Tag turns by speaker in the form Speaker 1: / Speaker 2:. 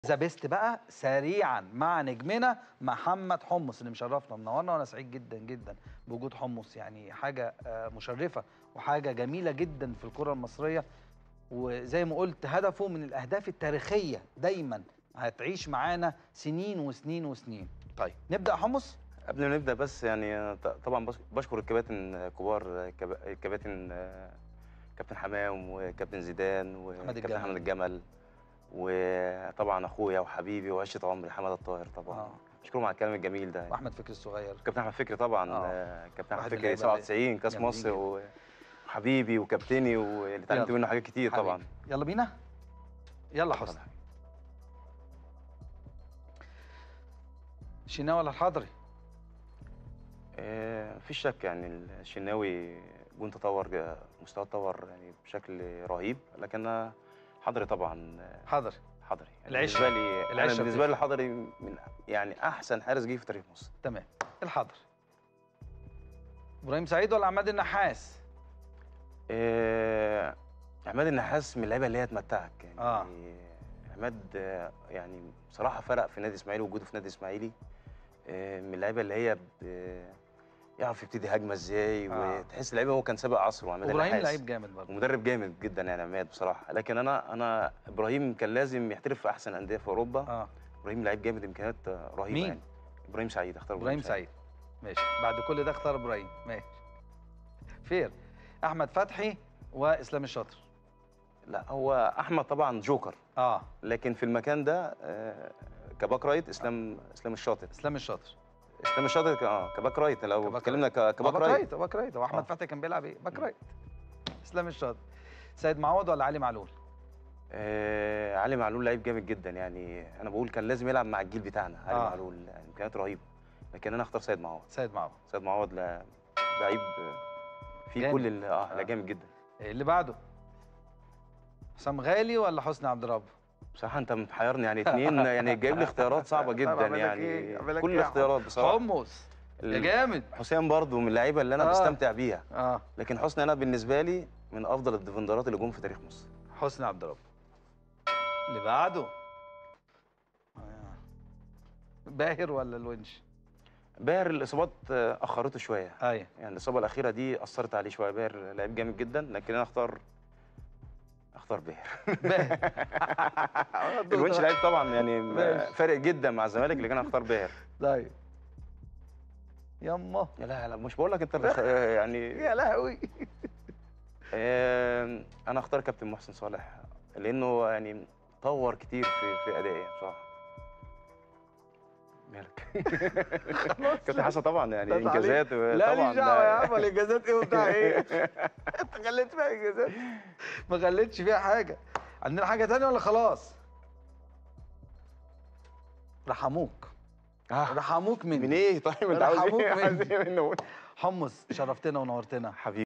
Speaker 1: ذا بيست بقى سريعا مع نجمنا محمد حمص اللي مشرفنا منورنا وانا سعيد جدا جدا بوجود حمص يعني حاجه آه، مشرفه وحاجه جميله جدا في الكره المصريه وزي ما قلت هدفه من الاهداف التاريخيه دايما هتعيش معانا سنين وسنين وسنين طيب نبدا حمص
Speaker 2: قبل ما نبدا بس يعني أنا ط- طبعا بش- بشكر الكباتن كبار كب- الكباتن آه، كابتن حمام وكابتن زيدان وكابتن
Speaker 1: الجمل.
Speaker 2: حمد الجمل وطبعا اخويا وحبيبي وعشره عمري حمد الطاهر طبعا
Speaker 1: آه.
Speaker 2: بشكرهم على الكلام الجميل ده
Speaker 1: واحمد فكري الصغير
Speaker 2: كابتن احمد فكري طبعا
Speaker 1: آه.
Speaker 2: آه، كابتن
Speaker 1: واحد
Speaker 2: احمد
Speaker 1: من
Speaker 2: فكري
Speaker 1: اللعيبة
Speaker 2: 97 كاس
Speaker 1: جامدين
Speaker 2: مصر
Speaker 1: جدا.
Speaker 2: و- وحبيبي وكابتني واللي اتعلمت
Speaker 1: يلا.
Speaker 2: منه حاجات كتير طبعا
Speaker 1: حبيبي. يلا بينا يلا حسن شناوي ولا الحضري
Speaker 2: آه، مفيش شك يعني الشناوي جون تطور جا- مستواه اتطور يعني بشكل رهيب لكن أنا حضري طبعا آه،
Speaker 1: حضري
Speaker 2: حضري يعني
Speaker 1: العشرة.
Speaker 2: بالنسبه لي
Speaker 1: العشرة
Speaker 2: انا بالنسبه لي
Speaker 1: بتفرق.
Speaker 2: حضري من يعني احسن حارس جه في تاريخ مصر
Speaker 1: تمام الحضري ابراهيم سعيد ولا عماد النحاس
Speaker 2: آه، عماد النحاس من اللعيبه اللي هي تمتعك يعني
Speaker 1: آه.
Speaker 2: عماد آه، يعني بصراحه فرق في نادي اسماعيلي وجوده في نادي اسماعيلي آه، من اللعيبه اللي هي ب- يعرف يبتدي هجمه ازاي
Speaker 1: آه.
Speaker 2: وتحس اللعيبه هو كان سابق عصره عماد
Speaker 1: ابراهيم
Speaker 2: النحاس.
Speaker 1: لعيب جامد برضه
Speaker 2: ومدرب جامد جدا يعني عماد بصراحه لكن انا انا ابراهيم كان لازم يحترف في احسن انديه في اوروبا
Speaker 1: اه
Speaker 2: ابراهيم لعيب جامد امكانيات آه، رهيبه
Speaker 1: مين؟
Speaker 2: يعني ابراهيم سعيد اختار
Speaker 1: ابراهيم سعيد ماشي بعد كل ده اختار ابراهيم ماشي فير احمد فتحي واسلام الشاطر
Speaker 2: لا هو احمد طبعا جوكر
Speaker 1: اه
Speaker 2: لكن في المكان ده آه، كباك رايت اسلام اسلام الشاطر
Speaker 1: اسلام الشاطر
Speaker 2: اسلام الشاطر ك- اه كباك رايت لو
Speaker 1: كباك
Speaker 2: اتكلمنا ك-
Speaker 1: آه،
Speaker 2: كباك
Speaker 1: باك
Speaker 2: رايت
Speaker 1: رايت باك رايت هو احمد
Speaker 2: آه.
Speaker 1: فتحي كان بيلعب ايه باك رايت اسلام الشاطر سيد معوض ولا علي معلول
Speaker 2: آه علي معلول لعيب جامد جدا يعني انا بقول كان لازم يلعب مع الجيل بتاعنا علي
Speaker 1: آه.
Speaker 2: معلول يعني امكانيات رهيبه لكن انا اختار سيد معوض
Speaker 1: سيد معوض
Speaker 2: سيد معوض لا- لعيب آه، فيه
Speaker 1: جامد.
Speaker 2: كل ال- اه
Speaker 1: آه.
Speaker 2: لا جامد جدا
Speaker 1: إيه اللي بعده حسام غالي ولا حسني عبد رب
Speaker 2: بصراحة أنت محيرني يعني اتنين يعني جايب لي اختيارات صعبة
Speaker 1: طب
Speaker 2: جدا
Speaker 1: أعمل لك
Speaker 2: يعني
Speaker 1: إيه؟ أعمل لك
Speaker 2: كل
Speaker 1: إيه يا
Speaker 2: الاختيارات بصراحة
Speaker 1: حمص يا
Speaker 2: ال-
Speaker 1: جامد
Speaker 2: حسام برضو من اللعيبة اللي أنا
Speaker 1: آه.
Speaker 2: بستمتع بيها
Speaker 1: اه
Speaker 2: لكن حسني أنا بالنسبة لي من أفضل الديفندرات اللي جم في تاريخ مصر
Speaker 1: حسني عبد رب اللي بعده آه. باهر ولا الونش
Speaker 2: باهر الإصابات آه، أخرته شوية
Speaker 1: ايوه
Speaker 2: يعني الإصابة الأخيرة دي أثرت عليه شوية باهر لعيب جامد جدا لكن أنا أختار أختار باهر
Speaker 1: باهر
Speaker 2: الونش لعيب طبعا يعني
Speaker 1: ماشي.
Speaker 2: فارق جدا مع الزمالك لكن أنا أختار باهر
Speaker 1: طيب يما
Speaker 2: يا لا لا مش بقول لك أنت اللي خ- يعني
Speaker 1: يا لهوي
Speaker 2: آم، انا اختار كابتن محسن صالح لانه يعني طور كتير في في ادائي بصراحه مالك كابتن حسن طبعا يعني
Speaker 1: ده تعليق.
Speaker 2: انجازات
Speaker 1: لا
Speaker 2: طبعا
Speaker 1: ليش دعوه يا
Speaker 2: ده-
Speaker 1: عم الاجازات ايه وبتاع ايه انت غليت فيها اجازات ما غليتش فيها حاجه عندنا حاجه تانية ولا خلاص رحموك
Speaker 2: آه،
Speaker 1: رحموك مني
Speaker 2: من ايه طيب انت عاوز
Speaker 1: رحموك
Speaker 2: ايه عاوز
Speaker 1: مني.
Speaker 2: ايه منه
Speaker 1: حمص شرفتنا ونورتنا
Speaker 2: حبيبي